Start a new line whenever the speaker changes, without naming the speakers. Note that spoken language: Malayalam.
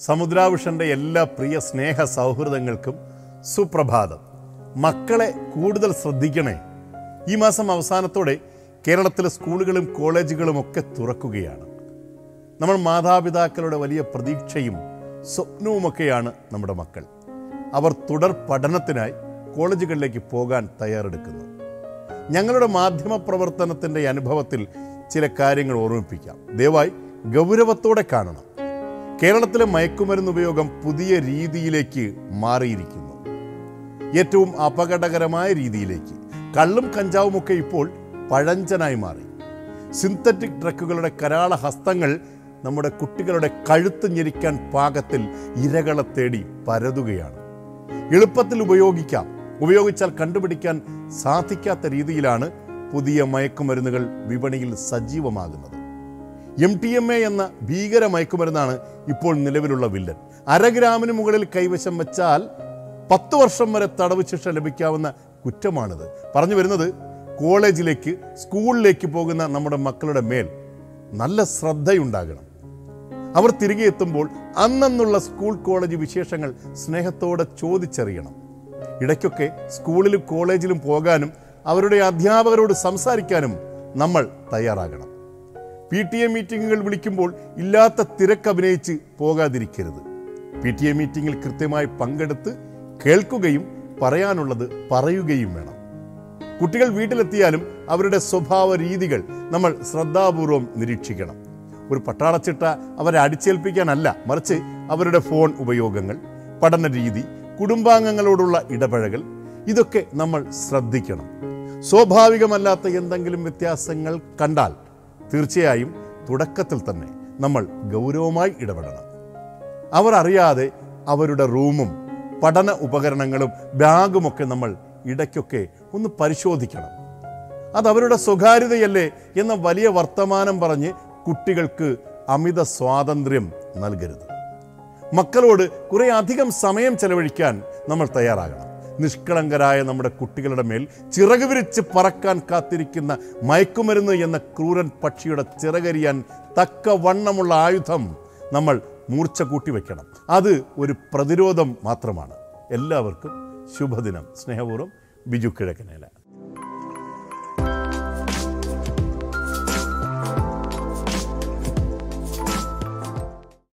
സമുദ്രാവിഷന്റെ എല്ലാ പ്രിയ സ്നേഹ സൗഹൃദങ്ങൾക്കും സുപ്രഭാതം മക്കളെ കൂടുതൽ ശ്രദ്ധിക്കണേ ഈ മാസം അവസാനത്തോടെ കേരളത്തിലെ സ്കൂളുകളും കോളേജുകളും ഒക്കെ തുറക്കുകയാണ് നമ്മൾ മാതാപിതാക്കളുടെ വലിയ പ്രതീക്ഷയും സ്വപ്നവുമൊക്കെയാണ് നമ്മുടെ മക്കൾ അവർ തുടർ പഠനത്തിനായി കോളേജുകളിലേക്ക് പോകാൻ തയ്യാറെടുക്കുന്നു ഞങ്ങളുടെ മാധ്യമ പ്രവർത്തനത്തിൻ്റെ അനുഭവത്തിൽ ചില കാര്യങ്ങൾ ഓർമ്മിപ്പിക്കാം ദയവായി ഗൗരവത്തോടെ കാണണം കേരളത്തിലെ മയക്കുമരുന്ന് ഉപയോഗം പുതിയ രീതിയിലേക്ക് മാറിയിരിക്കുന്നു ഏറ്റവും അപകടകരമായ രീതിയിലേക്ക് കള്ളും കഞ്ചാവുമൊക്കെ ഇപ്പോൾ പഴഞ്ചനായി മാറി സിന്തറ്റിക് ഡ്രഗുകളുടെ കരാള ഹസ്തങ്ങൾ നമ്മുടെ കുട്ടികളുടെ കഴുത്ത് ഞെരിക്കാൻ പാകത്തിൽ ഇരകളെ തേടി പരതുകയാണ് എളുപ്പത്തിൽ ഉപയോഗിക്കാം ഉപയോഗിച്ചാൽ കണ്ടുപിടിക്കാൻ സാധിക്കാത്ത രീതിയിലാണ് പുതിയ മയക്കുമരുന്നുകൾ വിപണിയിൽ സജീവമാകുന്നത് എം ടി എം എ എന്ന ഭീകര മയക്കുമരുന്നാണ് ഇപ്പോൾ നിലവിലുള്ള വില്ലൻ അര ഗ്രാമിന് മുകളിൽ കൈവശം വെച്ചാൽ പത്ത് വർഷം വരെ തടവ് ശിക്ഷ ലഭിക്കാവുന്ന കുറ്റമാണിത് പറഞ്ഞു വരുന്നത് കോളേജിലേക്ക് സ്കൂളിലേക്ക് പോകുന്ന നമ്മുടെ മക്കളുടെ മേൽ നല്ല ശ്രദ്ധയുണ്ടാകണം അവർ തിരികെ എത്തുമ്പോൾ അന്നെന്നുള്ള സ്കൂൾ കോളേജ് വിശേഷങ്ങൾ സ്നേഹത്തോടെ ചോദിച്ചറിയണം ഇടയ്ക്കൊക്കെ സ്കൂളിലും കോളേജിലും പോകാനും അവരുടെ അധ്യാപകരോട് സംസാരിക്കാനും നമ്മൾ തയ്യാറാകണം പി ടി എ മീറ്റിങ്ങുകൾ വിളിക്കുമ്പോൾ ഇല്ലാത്ത തിരക്ക് അഭിനയിച്ച് പോകാതിരിക്കരുത് പി ടി എ മീറ്റിങ്ങിൽ കൃത്യമായി പങ്കെടുത്ത് കേൾക്കുകയും പറയാനുള്ളത് പറയുകയും വേണം കുട്ടികൾ വീട്ടിലെത്തിയാലും അവരുടെ സ്വഭാവ രീതികൾ നമ്മൾ ശ്രദ്ധാപൂർവം നിരീക്ഷിക്കണം ഒരു പട്ടാളച്ചിട്ട അവരെ അടിച്ചേൽപ്പിക്കാനല്ല മറിച്ച് അവരുടെ ഫോൺ ഉപയോഗങ്ങൾ പഠന രീതി കുടുംബാംഗങ്ങളോടുള്ള ഇടപഴകൽ ഇതൊക്കെ നമ്മൾ ശ്രദ്ധിക്കണം സ്വാഭാവികമല്ലാത്ത എന്തെങ്കിലും വ്യത്യാസങ്ങൾ കണ്ടാൽ തീർച്ചയായും തുടക്കത്തിൽ തന്നെ നമ്മൾ ഗൗരവമായി ഇടപെടണം അവർ അറിയാതെ അവരുടെ റൂമും പഠന ഉപകരണങ്ങളും ബാഗുമൊക്കെ നമ്മൾ ഇടയ്ക്കൊക്കെ ഒന്ന് പരിശോധിക്കണം അത് അവരുടെ സ്വകാര്യതയല്ലേ എന്ന വലിയ വർത്തമാനം പറഞ്ഞ് കുട്ടികൾക്ക് അമിത സ്വാതന്ത്ര്യം നൽകരുത് മക്കളോട് കുറെ അധികം സമയം ചെലവഴിക്കാൻ നമ്മൾ തയ്യാറാകണം നിഷ്കളങ്കരായ നമ്മുടെ കുട്ടികളുടെ മേൽ ചിറക് വിരിച്ച് പറക്കാൻ കാത്തിരിക്കുന്ന മയക്കുമരുന്ന് എന്ന ക്രൂരൻ പക്ഷിയുടെ ചിറകരിയാൻ തക്ക വണ്ണമുള്ള ആയുധം നമ്മൾ മൂർച്ച കൂട്ടി വയ്ക്കണം അത് ഒരു പ്രതിരോധം മാത്രമാണ് എല്ലാവർക്കും ശുഭദിനം സ്നേഹപൂർവ്വം ബിജു കിഴക്കനേല